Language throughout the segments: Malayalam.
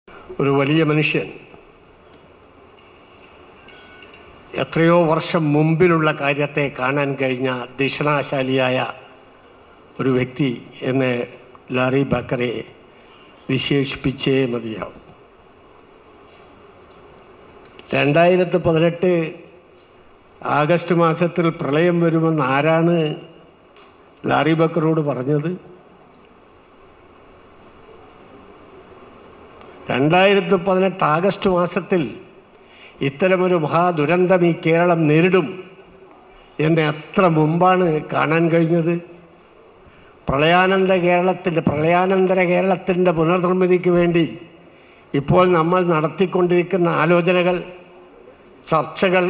ഒരു വലിയ മനുഷ്യൻ എത്രയോ വർഷം മുമ്പിലുള്ള കാര്യത്തെ കാണാൻ കഴിഞ്ഞ ദിഷണാശാലിയായ ഒരു വ്യക്തി എന്ന് ലാറി ബക്കറെ വിശേഷിപ്പിച്ചേ മതിയാവും രണ്ടായിരത്തി പതിനെട്ട് ആഗസ്റ്റ് മാസത്തിൽ പ്രളയം വരുമെന്ന് ആരാണ് ലാറി ബക്കറോട് പറഞ്ഞത് രണ്ടായിരത്തി പതിനെട്ട് ആഗസ്റ്റ് മാസത്തിൽ ഇത്തരമൊരു മഹാദുരന്തം ഈ കേരളം നേരിടും എന്ന് എത്ര മുമ്പാണ് കാണാൻ കഴിഞ്ഞത് പ്രളയാനന്ത കേരളത്തിൻ്റെ പ്രളയാനന്തര കേരളത്തിൻ്റെ പുനർനിർമ്മിതിക്ക് വേണ്ടി ഇപ്പോൾ നമ്മൾ നടത്തിക്കൊണ്ടിരിക്കുന്ന ആലോചനകൾ ചർച്ചകൾ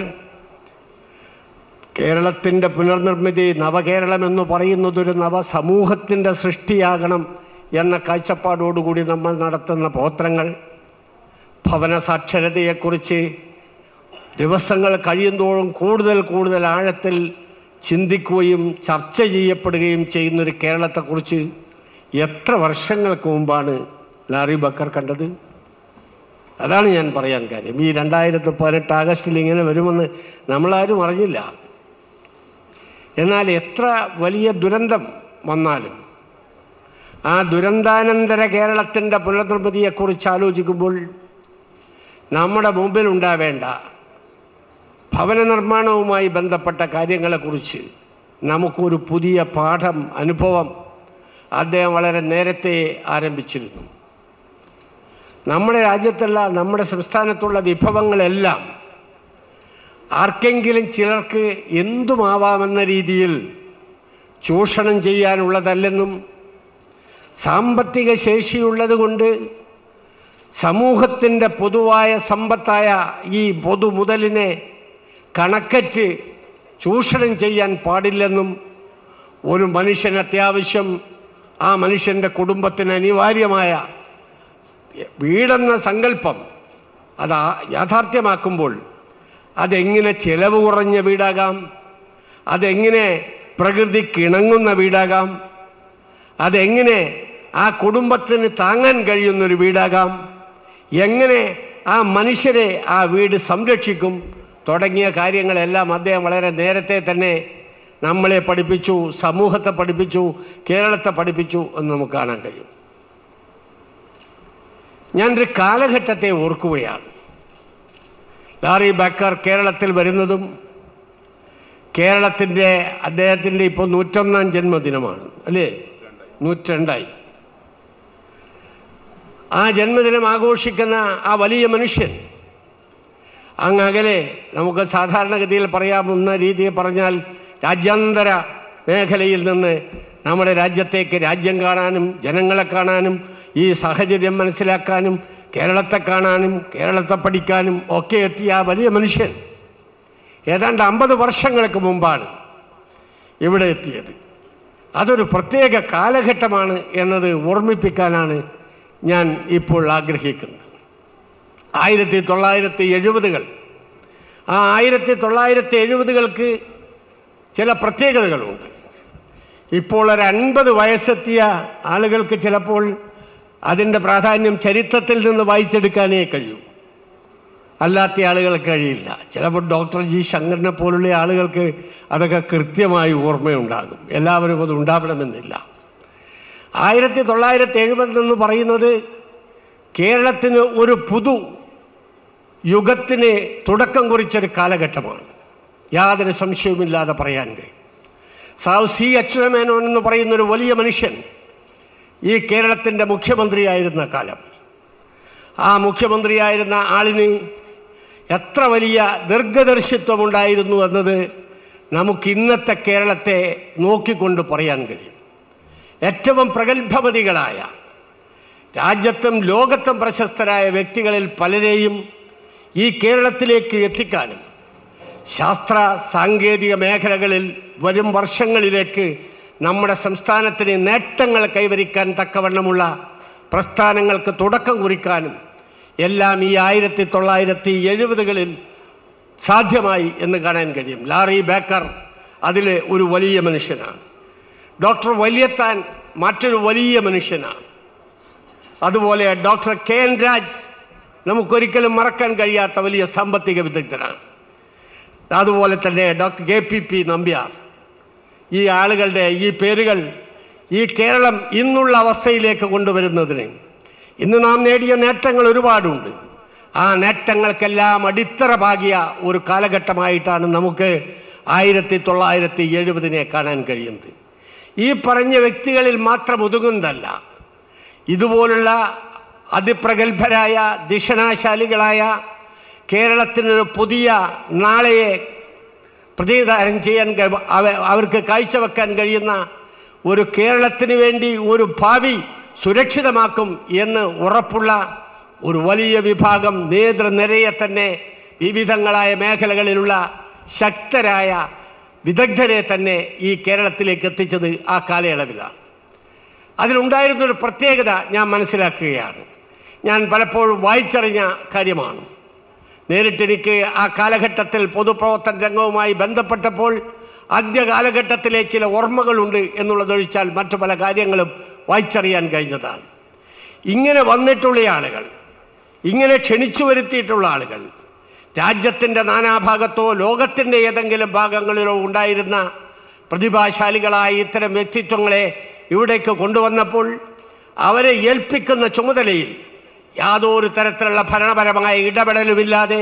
കേരളത്തിൻ്റെ പുനർനിർമ്മിതി നവകേരളം എന്ന് പറയുന്നതൊരു നവസമൂഹത്തിൻ്റെ സൃഷ്ടിയാകണം എന്ന കാഴ്ചപ്പാടോടുകൂടി നമ്മൾ നടത്തുന്ന പോത്രങ്ങൾ ഭവന സാക്ഷരതയെക്കുറിച്ച് ദിവസങ്ങൾ കഴിയുന്തോറും കൂടുതൽ കൂടുതൽ ആഴത്തിൽ ചിന്തിക്കുകയും ചർച്ച ചെയ്യപ്പെടുകയും ചെയ്യുന്നൊരു കേരളത്തെക്കുറിച്ച് എത്ര വർഷങ്ങൾക്ക് മുമ്പാണ് ലാറി ബക്കർ കണ്ടത് അതാണ് ഞാൻ പറയാൻ കാര്യം ഈ രണ്ടായിരത്തി പതിനെട്ട് ആഗസ്റ്റിൽ ഇങ്ങനെ വരുമെന്ന് നമ്മളാരും അറിഞ്ഞില്ല എന്നാൽ എത്ര വലിയ ദുരന്തം വന്നാലും ആ ദുരന്താനന്തര കേരളത്തിൻ്റെ പുനർനിർമ്മിതിയെക്കുറിച്ച് ആലോചിക്കുമ്പോൾ നമ്മുടെ മുമ്പിൽ ഉണ്ടാവേണ്ട ഭവന നിർമ്മാണവുമായി ബന്ധപ്പെട്ട കാര്യങ്ങളെക്കുറിച്ച് നമുക്കൊരു പുതിയ പാഠം അനുഭവം അദ്ദേഹം വളരെ നേരത്തെ ആരംഭിച്ചിരുന്നു നമ്മുടെ രാജ്യത്തുള്ള നമ്മുടെ സംസ്ഥാനത്തുള്ള വിഭവങ്ങളെല്ലാം ആർക്കെങ്കിലും ചിലർക്ക് എന്തുമാവാമെന്ന രീതിയിൽ ചൂഷണം ചെയ്യാനുള്ളതല്ലെന്നും സാമ്പത്തിക ശേഷിയുള്ളത് കൊണ്ട് സമൂഹത്തിൻ്റെ പൊതുവായ സമ്പത്തായ ഈ പൊതുമുതലിനെ കണക്കറ്റ് ചൂഷണം ചെയ്യാൻ പാടില്ലെന്നും ഒരു മനുഷ്യൻ അത്യാവശ്യം ആ മനുഷ്യൻ്റെ കുടുംബത്തിന് അനിവാര്യമായ വീടെന്ന സങ്കല്പം അത് ആ- യാഥാർത്ഥ്യമാക്കുമ്പോൾ അതെങ്ങനെ ചിലവ് കുറഞ്ഞ വീടാകാം അതെങ്ങനെ പ്രകൃതിക്കിണങ്ങുന്ന വീടാകാം അതെങ്ങനെ ആ കുടുംബത്തിന് താങ്ങാൻ കഴിയുന്നൊരു വീടാകാം എങ്ങനെ ആ മനുഷ്യരെ ആ വീട് സംരക്ഷിക്കും തുടങ്ങിയ കാര്യങ്ങളെല്ലാം അദ്ദേഹം വളരെ നേരത്തെ തന്നെ നമ്മളെ പഠിപ്പിച്ചു സമൂഹത്തെ പഠിപ്പിച്ചു കേരളത്തെ പഠിപ്പിച്ചു എന്ന് നമുക്ക് കാണാൻ കഴിയും ഞാനൊരു കാലഘട്ടത്തെ ഓർക്കുകയാണ് ലാറി ബക്കർ കേരളത്തിൽ വരുന്നതും കേരളത്തിൻ്റെ അദ്ദേഹത്തിൻ്റെ ഇപ്പോൾ നൂറ്റൊന്നാം ജന്മദിനമാണ് അല്ലേ നൂറ്റിരണ്ടായി ആ ജന്മദിനം ആഘോഷിക്കുന്ന ആ വലിയ മനുഷ്യൻ അങ്ങ് അകലെ നമുക്ക് സാധാരണഗതിയിൽ പറയാവുന്ന രീതിയിൽ പറഞ്ഞാൽ രാജ്യാന്തര മേഖലയിൽ നിന്ന് നമ്മുടെ രാജ്യത്തേക്ക് രാജ്യം കാണാനും ജനങ്ങളെ കാണാനും ഈ സാഹചര്യം മനസ്സിലാക്കാനും കേരളത്തെ കാണാനും കേരളത്തെ പഠിക്കാനും ഒക്കെ എത്തിയ ആ വലിയ മനുഷ്യൻ ഏതാണ്ട് അമ്പത് വർഷങ്ങൾക്ക് മുമ്പാണ് ഇവിടെ എത്തിയത് അതൊരു പ്രത്യേക കാലഘട്ടമാണ് എന്നത് ഓർമ്മിപ്പിക്കാനാണ് ഞാൻ ഇപ്പോൾ ആഗ്രഹിക്കുന്നത് ആയിരത്തി തൊള്ളായിരത്തി എഴുപതുകൾ ആ ആയിരത്തി തൊള്ളായിരത്തി എഴുപതുകൾക്ക് ചില പ്രത്യേകതകളുണ്ട് ഇപ്പോൾ ഒരു അൻപത് വയസ്സെത്തിയ ആളുകൾക്ക് ചിലപ്പോൾ അതിൻ്റെ പ്രാധാന്യം ചരിത്രത്തിൽ നിന്ന് വായിച്ചെടുക്കാനേ കഴിയൂ അല്ലാത്ത ആളുകൾക്ക് കഴിയില്ല ചിലപ്പോൾ ഡോക്ടർ ജി ശങ്കറിനെ പോലുള്ള ആളുകൾക്ക് അതൊക്കെ കൃത്യമായി ഓർമ്മയുണ്ടാകും എല്ലാവരും അത് ഉണ്ടാവണമെന്നില്ല ആയിരത്തി തൊള്ളായിരത്തി എഴുപത് എന്ന് പറയുന്നത് കേരളത്തിന് ഒരു പുതു യുഗത്തിന് തുടക്കം കുറിച്ചൊരു കാലഘട്ടമാണ് യാതൊരു സംശയവുമില്ലാതെ പറയാൻ കഴിയും സാവ് സി അച്യുതമേനോൻ എന്ന് പറയുന്നൊരു വലിയ മനുഷ്യൻ ഈ കേരളത്തിൻ്റെ മുഖ്യമന്ത്രിയായിരുന്ന കാലം ആ മുഖ്യമന്ത്രിയായിരുന്ന ആളിന് എത്ര വലിയ ദീർഘദർശിത്വമുണ്ടായിരുന്നു എന്നത് നമുക്ക് ഇന്നത്തെ കേരളത്തെ നോക്കിക്കൊണ്ട് പറയാൻ കഴിയും ഏറ്റവും പ്രഗത്ഭമതികളായ രാജ്യത്തും ലോകത്തും പ്രശസ്തരായ വ്യക്തികളിൽ പലരെയും ഈ കേരളത്തിലേക്ക് എത്തിക്കാനും ശാസ്ത്ര സാങ്കേതിക മേഖലകളിൽ വരും വർഷങ്ങളിലേക്ക് നമ്മുടെ സംസ്ഥാനത്തിന് നേട്ടങ്ങൾ കൈവരിക്കാൻ തക്കവണ്ണമുള്ള പ്രസ്ഥാനങ്ങൾക്ക് തുടക്കം കുറിക്കാനും എല്ലാം ഈ ആയിരത്തി തൊള്ളായിരത്തി എഴുപതുകളിൽ സാധ്യമായി എന്ന് കാണാൻ കഴിയും ലാറി ബേക്കർ അതിൽ ഒരു വലിയ മനുഷ്യനാണ് ഡോക്ടർ വലിയത്താൻ മറ്റൊരു വലിയ മനുഷ്യനാണ് അതുപോലെ ഡോക്ടർ കെ എൻ രാജ് നമുക്കൊരിക്കലും മറക്കാൻ കഴിയാത്ത വലിയ സാമ്പത്തിക വിദഗ്ധനാണ് അതുപോലെ തന്നെ doctor K P P Nambiar ഈ ആളുകളുടെ ഈ പേരുകൾ ഈ കേരളം ഇന്നുള്ള അവസ്ഥയിലേക്ക് കൊണ്ടുവരുന്നതിന് ഇന്ന് നാം നേടിയ നേട്ടങ്ങൾ ഒരുപാടുണ്ട് ആ നേട്ടങ്ങൾക്കെല്ലാം അടിത്തറ പാകിയ ഒരു കാലഘട്ടമായിട്ടാണ് നമുക്ക് ആയിരത്തി തൊള്ളായിരത്തി എഴുപതിനെ കാണാൻ കഴിയുന്നത് ഈ പറഞ്ഞ വ്യക്തികളിൽ മാത്രം ഒതുങ്ങുന്നതല്ല ഇതുപോലുള്ള അതിപ്രഗത്ഭരായ ദിഷണാശാലികളായ കേരളത്തിനൊരു പുതിയ നാളെയെ പ്രതിനിധാനം ചെയ്യാൻ കഴി- അവ- അവർക്ക് കാഴ്ചവെക്കാൻ കഴിയുന്ന ഒരു കേരളത്തിന് വേണ്ടി ഒരു ഭാവി സുരക്ഷിതമാക്കും എന്ന് ഉറപ്പുള്ള ഒരു വലിയ വിഭാഗം നേതൃനിരയെ തന്നെ വിവിധങ്ങളായ മേഖലകളിലുള്ള ശക്തരായ വിദഗ്ധരെ തന്നെ ഈ കേരളത്തിലേക്ക് എത്തിച്ചത് ആ കാലയളവിലാണ് അതിലുണ്ടായിരുന്നൊരു പ്രത്യേകത ഞാൻ മനസ്സിലാക്കുകയാണ് ഞാൻ പലപ്പോഴും വായിച്ചറിഞ്ഞ കാര്യമാണ് നേരിട്ട് എനിക്ക് ആ കാലഘട്ടത്തിൽ പൊതുപ്രവർത്തന രംഗവുമായി ബന്ധപ്പെട്ടപ്പോൾ ആദ്യ കാലഘട്ടത്തിലെ ചില ഓർമ്മകളുണ്ട് എന്നുള്ളതൊഴിച്ചാൽ മറ്റു പല കാര്യങ്ങളും വായിച്ചറിയാൻ കഴിഞ്ഞതാണ് ഇങ്ങനെ വന്നിട്ടുള്ള ആളുകൾ ഇങ്ങനെ ക്ഷണിച്ചു വരുത്തിയിട്ടുള്ള ആളുകൾ രാജ്യത്തിൻ്റെ നാനാഭാഗത്തോ ലോകത്തിൻ്റെ ഏതെങ്കിലും ഭാഗങ്ങളിലോ ഉണ്ടായിരുന്ന പ്രതിഭാശാലികളായ ഇത്തരം വ്യക്തിത്വങ്ങളെ ഇവിടേക്ക് കൊണ്ടുവന്നപ്പോൾ അവരെ ഏൽപ്പിക്കുന്ന ചുമതലയിൽ യാതൊരു തരത്തിലുള്ള ഭരണപരമായ ഇടപെടലുമില്ലാതെ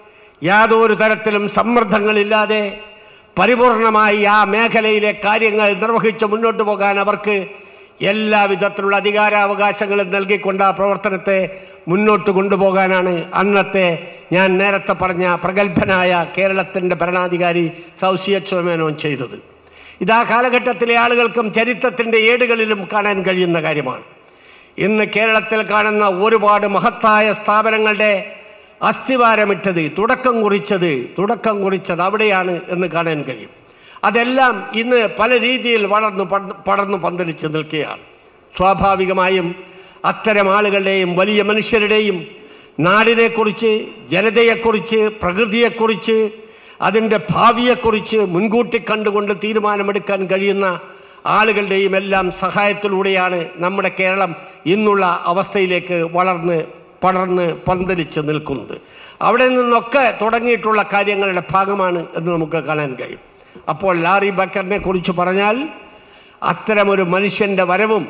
യാതൊരു തരത്തിലും സമ്മർദ്ദങ്ങളില്ലാതെ പരിപൂർണമായി ആ മേഖലയിലെ കാര്യങ്ങൾ നിർവഹിച്ച് മുന്നോട്ട് പോകാൻ അവർക്ക് എല്ലാ വിധത്തിലുള്ള അധികാരാവകാശങ്ങളും നൽകിക്കൊണ്ട് ആ പ്രവർത്തനത്തെ മുന്നോട്ട് കൊണ്ടുപോകാനാണ് അന്നത്തെ ഞാൻ നേരത്തെ പറഞ്ഞ പ്രഗത്ഭനായ കേരളത്തിൻ്റെ ഭരണാധികാരി സൗസിയ മേനോൻ ചെയ്തത് ഇത് ആ കാലഘട്ടത്തിലെ ആളുകൾക്കും ചരിത്രത്തിൻ്റെ ഏടുകളിലും കാണാൻ കഴിയുന്ന കാര്യമാണ് ഇന്ന് കേരളത്തിൽ കാണുന്ന ഒരുപാട് മഹത്തായ സ്ഥാപനങ്ങളുടെ അസ്ഥിവാരമിട്ടത് തുടക്കം കുറിച്ചത് തുടക്കം കുറിച്ചത് അവിടെയാണ് എന്ന് കാണാൻ കഴിയും അതെല്ലാം ഇന്ന് പല രീതിയിൽ വളർന്നു പട- പടർന്നു പന്തലിച്ച് നിൽക്കുകയാണ് സ്വാഭാവികമായും അത്തരം ആളുകളുടെയും വലിയ മനുഷ്യരുടെയും നാടിനെക്കുറിച്ച് ജനതയെക്കുറിച്ച് പ്രകൃതിയെക്കുറിച്ച് അതിൻ്റെ ഭാവിയെക്കുറിച്ച് മുൻകൂട്ടി കണ്ടുകൊണ്ട് തീരുമാനമെടുക്കാൻ കഴിയുന്ന ആളുകളുടെയും എല്ലാം സഹായത്തിലൂടെയാണ് നമ്മുടെ കേരളം ഇന്നുള്ള അവസ്ഥയിലേക്ക് വളർന്ന് പടർന്ന് പന്തലിച്ച് നിൽക്കുന്നത് അവിടെ നിന്നൊക്കെ തുടങ്ങിയിട്ടുള്ള കാര്യങ്ങളുടെ ഭാഗമാണ് എന്ന് നമുക്ക് കാണാൻ കഴിയും അപ്പോൾ ലാറി ബക്കറിനെ കുറിച്ച് പറഞ്ഞാൽ അത്തരമൊരു മനുഷ്യൻ്റെ വരവും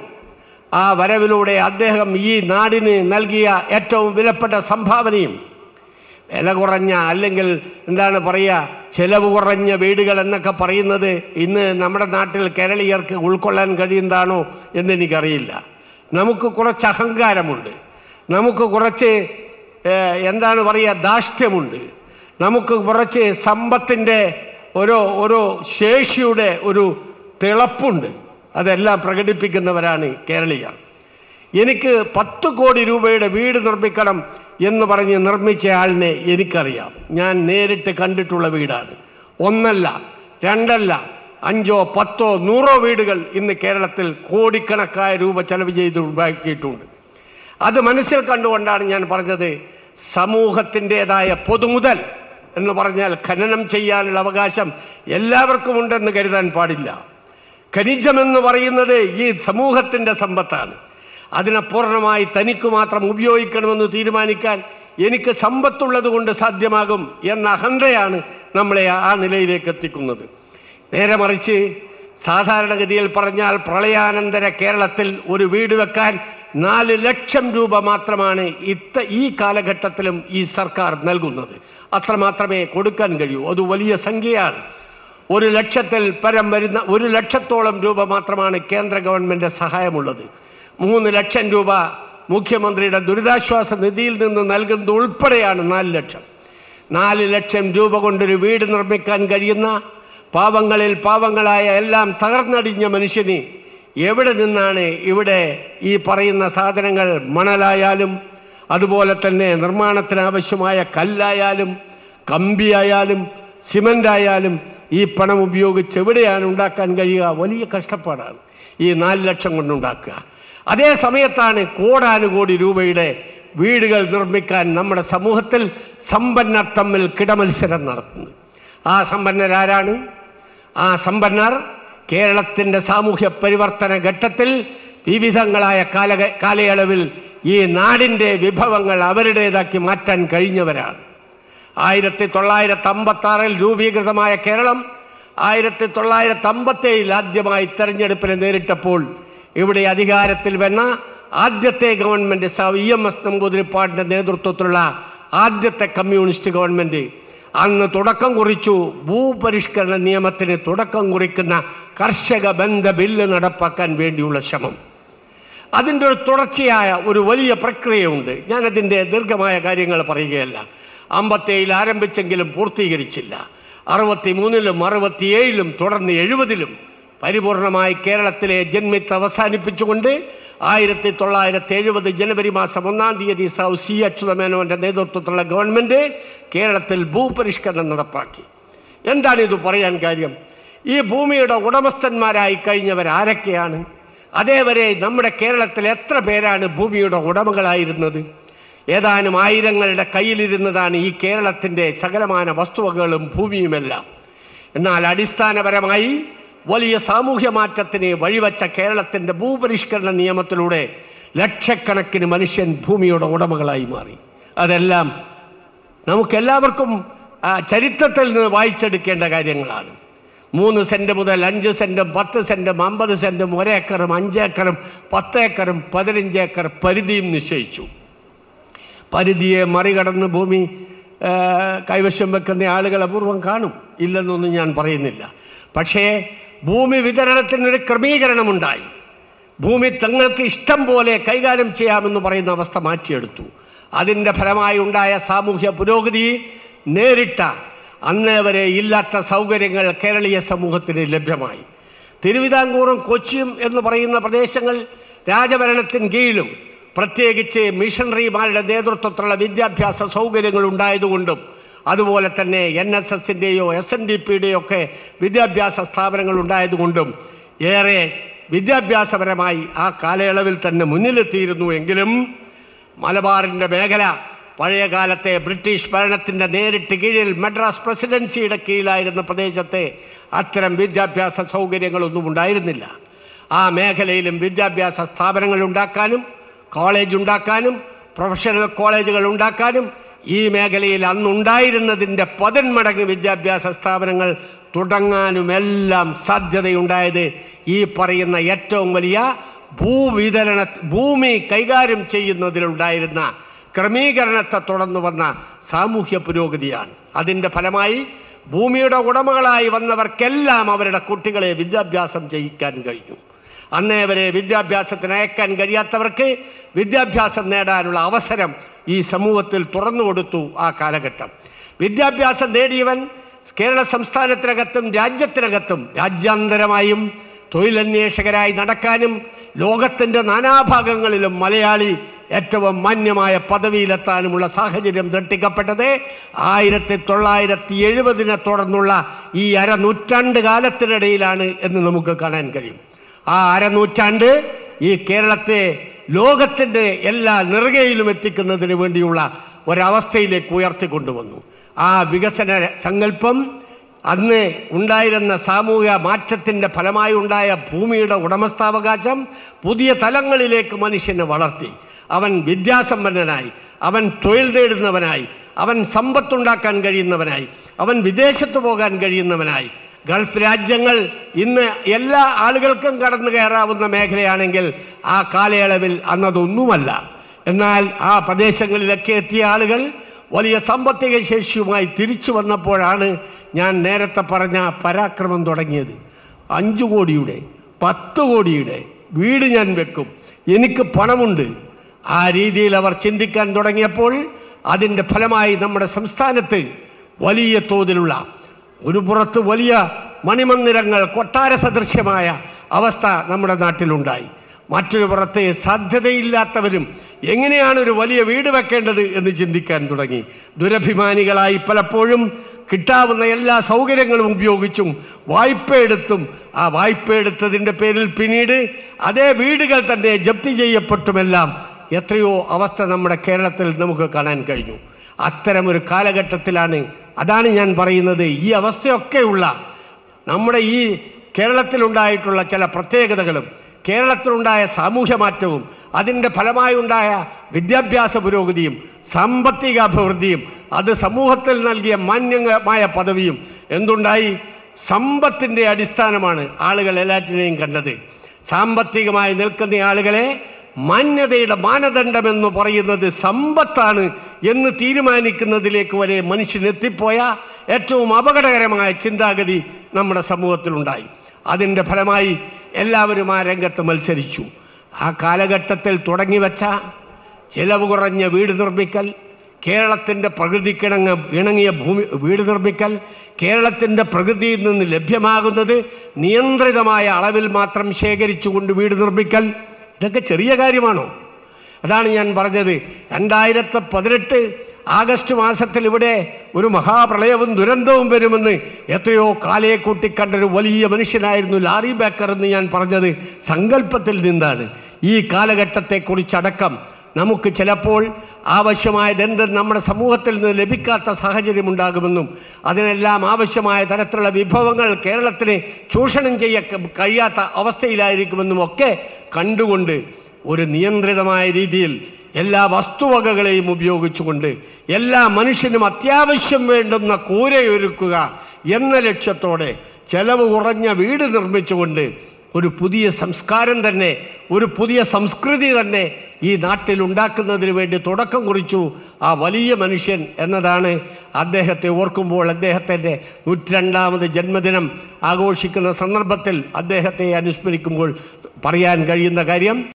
ആ വരവിലൂടെ അദ്ദേഹം ഈ നാടിന് നൽകിയ ഏറ്റവും വിലപ്പെട്ട സംഭാവനയും വില കുറഞ്ഞ അല്ലെങ്കിൽ എന്താണ് പറയുക ചെലവ് കുറഞ്ഞ വീടുകൾ എന്നൊക്കെ പറയുന്നത് ഇന്ന് നമ്മുടെ നാട്ടിൽ കേരളീയർക്ക് ഉൾക്കൊള്ളാൻ കഴിയുന്നതാണോ എന്നെനിക്കറിയില്ല നമുക്ക് കുറച്ച് അഹങ്കാരമുണ്ട് നമുക്ക് കുറച്ച് ഏഹ്, എന്താണ് പറയുക ധാഷ്ട്യമുണ്ട് നമുക്ക് കുറച്ച് സമ്പത്തിൻ്റെ ഒരു ഒരു ശേഷിയുടെ ഒരു തിളപ്പുണ്ട് അതെല്ലാം പ്രകടിപ്പിക്കുന്നവരാണ് കേരളീയർ എനിക്ക് പത്ത് കോടി രൂപയുടെ വീട് നിർമ്മിക്കണം എന്ന് പറഞ്ഞ് നിർമ്മിച്ച ആളിനെ എനിക്കറിയാം ഞാൻ നേരിട്ട് കണ്ടിട്ടുള്ള വീടാണ് ഒന്നല്ല രണ്ടല്ല അഞ്ചോ പത്തോ നൂറോ വീടുകൾ ഇന്ന് കേരളത്തിൽ കോടിക്കണക്കായ രൂപ ചെലവ് ചെയ്ത് ഉണ്ടാക്കിയിട്ടുണ്ട് അത് മനസ്സിൽ കണ്ടുകൊണ്ടാണ് ഞാൻ പറഞ്ഞത് സമൂഹത്തിൻ്റെതായ പൊതുമുതൽ എന്ന് പറഞ്ഞാൽ ഖനനം ചെയ്യാനുള്ള അവകാശം എല്ലാവർക്കും ഉണ്ടെന്ന് കരുതാൻ പാടില്ല ഖനിജമെന്ന് പറയുന്നത് ഈ സമൂഹത്തിൻ്റെ സമ്പത്താണ് അതിനെ പൂർണ്ണമായി തനിക്ക് മാത്രം ഉപയോഗിക്കണമെന്ന് തീരുമാനിക്കാൻ എനിക്ക് സമ്പത്തുള്ളത് കൊണ്ട് സാധ്യമാകും എന്ന അഹന്തയാണ് നമ്മളെ ആ നിലയിലേക്ക് എത്തിക്കുന്നത് നേരെ മറിച്ച് സാധാരണഗതിയിൽ പറഞ്ഞാൽ പ്രളയാനന്തര കേരളത്തിൽ ഒരു വീട് വെക്കാൻ നാല് ലക്ഷം രൂപ മാത്രമാണ് ഇത്ത ഈ കാലഘട്ടത്തിലും ഈ സർക്കാർ നൽകുന്നത് അത്രമാത്രമേ കൊടുക്കാൻ കഴിയൂ അത് വലിയ സംഖ്യയാണ് ഒരു ലക്ഷത്തിൽ പരം വരുന്ന ഒരു ലക്ഷത്തോളം രൂപ മാത്രമാണ് കേന്ദ്ര ഗവൺമെൻറ് സഹായമുള്ളത് മൂന്ന് ലക്ഷം രൂപ മുഖ്യമന്ത്രിയുടെ ദുരിതാശ്വാസ നിധിയിൽ നിന്ന് നൽകുന്നത് ഉൾപ്പെടെയാണ് നാല് ലക്ഷം നാല് ലക്ഷം രൂപ കൊണ്ടൊരു വീട് നിർമ്മിക്കാൻ കഴിയുന്ന പാവങ്ങളിൽ പാവങ്ങളായ എല്ലാം തകർന്നടിഞ്ഞ മനുഷ്യന് എവിടെ നിന്നാണ് ഇവിടെ ഈ പറയുന്ന സാധനങ്ങൾ മണലായാലും അതുപോലെ തന്നെ നിർമ്മാണത്തിന് ആവശ്യമായ കല്ലായാലും കമ്പിയായാലും സിമൻ്റ് ആയാലും ഈ പണം ഉപയോഗിച്ച് എവിടെയാണ് ഉണ്ടാക്കാൻ കഴിയുക വലിയ കഷ്ടപ്പാടാണ് ഈ നാല് ലക്ഷം കൊണ്ടുണ്ടാക്കുക അതേ സമയത്താണ് കോടാനുകോടി രൂപയുടെ വീടുകൾ നിർമ്മിക്കാൻ നമ്മുടെ സമൂഹത്തിൽ സമ്പന്നർ തമ്മിൽ കിടമത്സരം നടത്തുന്നത് ആ സമ്പന്നരാരാണ് ആ സമ്പന്നർ കേരളത്തിൻ്റെ സാമൂഹ്യ പരിവർത്തന ഘട്ടത്തിൽ വിവിധങ്ങളായ കാല കാലയളവിൽ ഈ നാടിൻ്റെ വിഭവങ്ങൾ അവരുടേതാക്കി മാറ്റാൻ കഴിഞ്ഞവരാണ് ആയിരത്തി തൊള്ളായിരത്തി അമ്പത്തി ആറിൽ രൂപീകൃതമായ കേരളം ആയിരത്തി തൊള്ളായിരത്തി അമ്പത്തേഴിൽ ആദ്യമായി തെരഞ്ഞെടുപ്പിനെ നേരിട്ടപ്പോൾ ഇവിടെ അധികാരത്തിൽ വന്ന ആദ്യത്തെ ഗവൺമെൻറ് സ ഇ എം എസ് നമ്പൂതിരിപ്പാടിൻ്റെ നേതൃത്വത്തിലുള്ള ആദ്യത്തെ കമ്മ്യൂണിസ്റ്റ് ഗവൺമെൻറ് അന്ന് തുടക്കം കുറിച്ചു ഭൂപരിഷ്കരണ നിയമത്തിന് തുടക്കം കുറിക്കുന്ന കർഷക ബന്ധ ബില്ല് നടപ്പാക്കാൻ വേണ്ടിയുള്ള ശ്രമം അതിൻ്റെ ഒരു തുടർച്ചയായ ഒരു വലിയ പ്രക്രിയയുണ്ട് ഞാനതിൻ്റെ ദീർഘമായ കാര്യങ്ങൾ പറയുകയല്ല അമ്പത്തേഴിൽ ആരംഭിച്ചെങ്കിലും പൂർത്തീകരിച്ചില്ല അറുപത്തി മൂന്നിലും അറുപത്തിയേഴിലും തുടർന്ന് എഴുപതിലും പരിപൂർണമായി കേരളത്തിലെ ജന്മിത്ത് അവസാനിപ്പിച്ചുകൊണ്ട് ആയിരത്തി തൊള്ളായിരത്തി എഴുപത് ജനുവരി മാസം ഒന്നാം തീയതി സൗ സി അച്യുതമേനോൻ്റെ നേതൃത്വത്തിലുള്ള ഗവൺമെൻറ് കേരളത്തിൽ ഭൂപരിഷ്കരണം നടപ്പാക്കി എന്താണ് ഇത് പറയാൻ കാര്യം ഈ ഭൂമിയുടെ ഉടമസ്ഥന്മാരായി കഴിഞ്ഞവർ ആരൊക്കെയാണ് അതേവരെ നമ്മുടെ കേരളത്തിൽ എത്ര പേരാണ് ഭൂമിയുടെ ഉടമകളായിരുന്നത് ഏതാനും ആയിരങ്ങളുടെ കയ്യിലിരുന്നതാണ് ഈ കേരളത്തിൻ്റെ സകലമാന വസ്തുവകകളും ഭൂമിയുമെല്ലാം എന്നാൽ അടിസ്ഥാനപരമായി വലിയ സാമൂഹ്യ മാറ്റത്തിന് വഴിവെച്ച കേരളത്തിൻ്റെ ഭൂപരിഷ്കരണ നിയമത്തിലൂടെ ലക്ഷക്കണക്കിന് മനുഷ്യൻ ഭൂമിയുടെ ഉടമകളായി മാറി അതെല്ലാം നമുക്കെല്ലാവർക്കും ആ, ചരിത്രത്തിൽ നിന്ന് വായിച്ചെടുക്കേണ്ട കാര്യങ്ങളാണ് മൂന്ന് സെൻറ്റ് മുതൽ അഞ്ച് സെൻറ്റും പത്ത് സെൻറ്റും അമ്പത് സെൻറ്റും ഒരേക്കറും അഞ്ചേക്കറും പത്തേക്കറും പതിനഞ്ച് ഏക്കർ പരിധിയും നിശ്ചയിച്ചു പരിധിയെ മറികടന്ന് ഭൂമി ആ, കൈവശം വെക്കുന്ന ആളുകൾ അപൂർവം കാണും ഇല്ലെന്നൊന്നും ഞാൻ പറയുന്നില്ല പക്ഷേ ഭൂമി വിതരണത്തിനൊരു ക്രമീകരണമുണ്ടായി ഭൂമി തങ്ങൾക്ക് ഇഷ്ടം പോലെ കൈകാര്യം ചെയ്യാമെന്ന് പറയുന്ന അവസ്ഥ മാറ്റിയെടുത്തു അതിൻ്റെ ഫലമായി ഉണ്ടായ സാമൂഹ്യ പുരോഗതി നേരിട്ട അന്നേ വരെ ഇല്ലാത്ത സൗകര്യങ്ങൾ കേരളീയ സമൂഹത്തിന് ലഭ്യമായി തിരുവിതാംകൂറും കൊച്ചിയും എന്ന് പറയുന്ന പ്രദേശങ്ങൾ രാജഭരണത്തിന് കീഴിലും പ്രത്യേകിച്ച് മിഷണറിമാരുടെ നേതൃത്വത്തിലുള്ള വിദ്യാഭ്യാസ സൗകര്യങ്ങൾ ഉണ്ടായതുകൊണ്ടും അതുപോലെ തന്നെ എൻ എസ് എസിൻ്റെയോ എസ് എൻ ഡി പിയുടെയോ ഒക്കെ വിദ്യാഭ്യാസ സ്ഥാപനങ്ങൾ ഉണ്ടായതുകൊണ്ടും ഏറെ വിദ്യാഭ്യാസപരമായി ആ കാലയളവിൽ തന്നെ മുന്നിലെത്തിയിരുന്നു എങ്കിലും മലബാറിൻ്റെ മേഖല പഴയ കാലത്തെ ബ്രിട്ടീഷ് ഭരണത്തിൻ്റെ നേരിട്ട് കീഴിൽ മദ്രാസ് പ്രസിഡൻസിയുടെ കീഴിലായിരുന്ന പ്രദേശത്തെ അത്തരം വിദ്യാഭ്യാസ സൗകര്യങ്ങളൊന്നും ഉണ്ടായിരുന്നില്ല ആ മേഖലയിലും വിദ്യാഭ്യാസ സ്ഥാപനങ്ങൾ ഉണ്ടാക്കാനും കോളേജ് ഉണ്ടാക്കാനും പ്രൊഫഷണൽ കോളേജുകൾ ഉണ്ടാക്കാനും ഈ മേഖലയിൽ അന്നുണ്ടായിരുന്നതിൻ്റെ പതിന്മടങ്ങ് വിദ്യാഭ്യാസ സ്ഥാപനങ്ങൾ തുടങ്ങാനുമെല്ലാം സാധ്യതയുണ്ടായത് ഈ പറയുന്ന ഏറ്റവും വലിയ ഭൂവിതരണ ഭൂമി കൈകാര്യം ചെയ്യുന്നതിലുണ്ടായിരുന്ന ക്രമീകരണത്തെ തുടർന്ന് വന്ന സാമൂഹ്യ പുരോഗതിയാണ് അതിൻ്റെ ഫലമായി ഭൂമിയുടെ ഉടമകളായി വന്നവർക്കെല്ലാം അവരുടെ കുട്ടികളെ വിദ്യാഭ്യാസം ചെയ്യിക്കാൻ കഴിഞ്ഞു അന്നേ വരെ വിദ്യാഭ്യാസത്തിന് അയക്കാൻ കഴിയാത്തവർക്ക് വിദ്യാഭ്യാസം നേടാനുള്ള അവസരം ഈ സമൂഹത്തിൽ തുറന്നു കൊടുത്തു ആ കാലഘട്ടം വിദ്യാഭ്യാസം നേടിയവൻ കേരള സംസ്ഥാനത്തിനകത്തും രാജ്യത്തിനകത്തും രാജ്യാന്തരമായും തൊഴിലന്വേഷകരായി നടക്കാനും ലോകത്തിൻ്റെ നാനാഭാഗങ്ങളിലും മലയാളി ഏറ്റവും മാന്യമായ പദവിയിലെത്താനുമുള്ള സാഹചര്യം സൃഷ്ടിക്കപ്പെട്ടത് ആയിരത്തി തൊള്ളായിരത്തി എഴുപതിനെ തുടർന്നുള്ള ഈ അരനൂറ്റാണ്ട് കാലത്തിനിടയിലാണ് എന്ന് നമുക്ക് കാണാൻ കഴിയും ആ അരനൂറ്റാണ്ട് ഈ കേരളത്തെ ലോകത്തിൻ്റെ എല്ലാ നെറുകയിലും എത്തിക്കുന്നതിന് വേണ്ടിയുള്ള ഒരവസ്ഥയിലേക്ക് ഉയർത്തിക്കൊണ്ടുവന്നു ആ വികസന സങ്കല്പം അന്ന് ഉണ്ടായിരുന്ന സാമൂഹിക മാറ്റത്തിൻ്റെ ഫലമായി ഉണ്ടായ ഭൂമിയുടെ ഉടമസ്ഥാവകാശം പുതിയ തലങ്ങളിലേക്ക് മനുഷ്യനെ വളർത്തി അവൻ വിദ്യാസമ്പന്നനായി അവൻ തൊഴിൽ നേടുന്നവനായി അവൻ സമ്പത്തുണ്ടാക്കാൻ കഴിയുന്നവനായി അവൻ വിദേശത്ത് പോകാൻ കഴിയുന്നവനായി ഗൾഫ് രാജ്യങ്ങൾ ഇന്ന് എല്ലാ ആളുകൾക്കും കടന്നു കയറാവുന്ന മേഖലയാണെങ്കിൽ ആ കാലയളവിൽ അന്നതൊന്നുമല്ല എന്നാൽ ആ പ്രദേശങ്ങളിലൊക്കെ എത്തിയ ആളുകൾ വലിയ സാമ്പത്തിക ശേഷിയുമായി തിരിച്ചു വന്നപ്പോഴാണ് ഞാൻ നേരത്തെ പറഞ്ഞ പരാക്രമം തുടങ്ങിയത് അഞ്ചു കോടിയുടെ പത്ത് കോടിയുടെ വീട് ഞാൻ വെക്കും എനിക്ക് പണമുണ്ട് ആ രീതിയിൽ അവർ ചിന്തിക്കാൻ തുടങ്ങിയപ്പോൾ അതിൻ്റെ ഫലമായി നമ്മുടെ സംസ്ഥാനത്ത് വലിയ തോതിലുള്ള ഒരു പുറത്ത് വലിയ മണിമന്ദിരങ്ങൾ കൊട്ടാര സദൃശ്യമായ അവസ്ഥ നമ്മുടെ നാട്ടിലുണ്ടായി മറ്റൊരു പുറത്ത് സാധ്യതയില്ലാത്തവരും എങ്ങനെയാണ് ഒരു വലിയ വീട് വെക്കേണ്ടത് എന്ന് ചിന്തിക്കാൻ തുടങ്ങി ദുരഭിമാനികളായി പലപ്പോഴും കിട്ടാവുന്ന എല്ലാ സൗകര്യങ്ങളും ഉപയോഗിച്ചും വായ്പ എടുത്തും ആ വായ്പ എടുത്തതിൻ്റെ പേരിൽ പിന്നീട് അതേ വീടുകൾ തന്നെ ജപ്തി ചെയ്യപ്പെട്ടുമെല്ലാം എത്രയോ അവസ്ഥ നമ്മുടെ കേരളത്തിൽ നമുക്ക് കാണാൻ കഴിഞ്ഞു അത്തരമൊരു കാലഘട്ടത്തിലാണ് അതാണ് ഞാൻ പറയുന്നത് ഈ അവസ്ഥയൊക്കെയുള്ള നമ്മുടെ ഈ കേരളത്തിലുണ്ടായിട്ടുള്ള ചില പ്രത്യേകതകളും കേരളത്തിലുണ്ടായ സാമൂഹ്യ മാറ്റവും അതിൻ്റെ ഫലമായുണ്ടായ വിദ്യാഭ്യാസ പുരോഗതിയും സാമ്പത്തിക അഭിവൃദ്ധിയും അത് സമൂഹത്തിൽ നൽകിയ മാന്യമായ പദവിയും എന്തുണ്ടായി സമ്പത്തിൻ്റെ അടിസ്ഥാനമാണ് ആളുകൾ എല്ലാറ്റിനെയും കണ്ടത് സാമ്പത്തികമായി നിൽക്കുന്ന ആളുകളെ മാന്യതയുടെ മാനദണ്ഡമെന്ന് പറയുന്നത് സമ്പത്താണ് എന്ന് തീരുമാനിക്കുന്നതിലേക്ക് വരെ മനുഷ്യനെത്തിപ്പോയ ഏറ്റവും അപകടകരമായ ചിന്താഗതി നമ്മുടെ സമൂഹത്തിലുണ്ടായി അതിൻ്റെ ഫലമായി എല്ലാവരും ആ രംഗത്ത് മത്സരിച്ചു ആ കാലഘട്ടത്തിൽ തുടങ്ങിവെച്ച ചിലവ് കുറഞ്ഞ വീട് നിർമ്മിക്കൽ കേരളത്തിൻ്റെ പ്രകൃതിക്കിണങ്ങ ഇണങ്ങിയ ഭൂമി വീട് നിർമ്മിക്കൽ കേരളത്തിൻ്റെ പ്രകൃതിയിൽ നിന്ന് ലഭ്യമാകുന്നത് നിയന്ത്രിതമായ അളവിൽ മാത്രം ശേഖരിച്ചുകൊണ്ട് വീട് നിർമ്മിക്കൽ ഇതൊക്കെ ചെറിയ കാര്യമാണോ അതാണ് ഞാൻ പറഞ്ഞത് രണ്ടായിരത്തി പതിനെട്ട് ആഗസ്റ്റ് മാസത്തിൽ ഇവിടെ ഒരു മഹാപ്രളയവും ദുരന്തവും വരുമെന്ന് എത്രയോ കാലയെ കൂട്ടിക്കണ്ടൊരു വലിയ മനുഷ്യനായിരുന്നു ലാറി ബേക്കർ എന്ന് ഞാൻ പറഞ്ഞത് സങ്കല്പത്തിൽ നിന്നാണ് ഈ കാലഘട്ടത്തെക്കുറിച്ചടക്കം നമുക്ക് ചിലപ്പോൾ ആവശ്യമായതെന്ത് നമ്മുടെ സമൂഹത്തിൽ നിന്ന് ലഭിക്കാത്ത സാഹചര്യമുണ്ടാകുമെന്നും അതിനെല്ലാം ആവശ്യമായ തരത്തിലുള്ള വിഭവങ്ങൾ കേരളത്തിന് ചൂഷണം ചെയ്യ കഴിയാത്ത അവസ്ഥയിലായിരിക്കുമെന്നും ഒക്കെ കണ്ടുകൊണ്ട് ഒരു നിയന്ത്രിതമായ രീതിയിൽ എല്ലാ വസ്തുവകകളെയും ഉപയോഗിച്ചുകൊണ്ട് എല്ലാ മനുഷ്യനും അത്യാവശ്യം വേണ്ടുന്ന കൂരയൊരുക്കുക എന്ന ലക്ഷ്യത്തോടെ ചെലവ് കുറഞ്ഞ വീട് നിർമ്മിച്ചുകൊണ്ട് ഒരു പുതിയ സംസ്കാരം തന്നെ ഒരു പുതിയ സംസ്കൃതി തന്നെ ഈ നാട്ടിൽ ഉണ്ടാക്കുന്നതിന് വേണ്ടി തുടക്കം കുറിച്ചു ആ വലിയ മനുഷ്യൻ എന്നതാണ് അദ്ദേഹത്തെ ഓർക്കുമ്പോൾ അദ്ദേഹത്തിൻ്റെ നൂറ്റിരണ്ടാമത് ജന്മദിനം ആഘോഷിക്കുന്ന സന്ദർഭത്തിൽ അദ്ദേഹത്തെ അനുസ്മരിക്കുമ്പോൾ പറയാൻ കഴിയുന്ന കാര്യം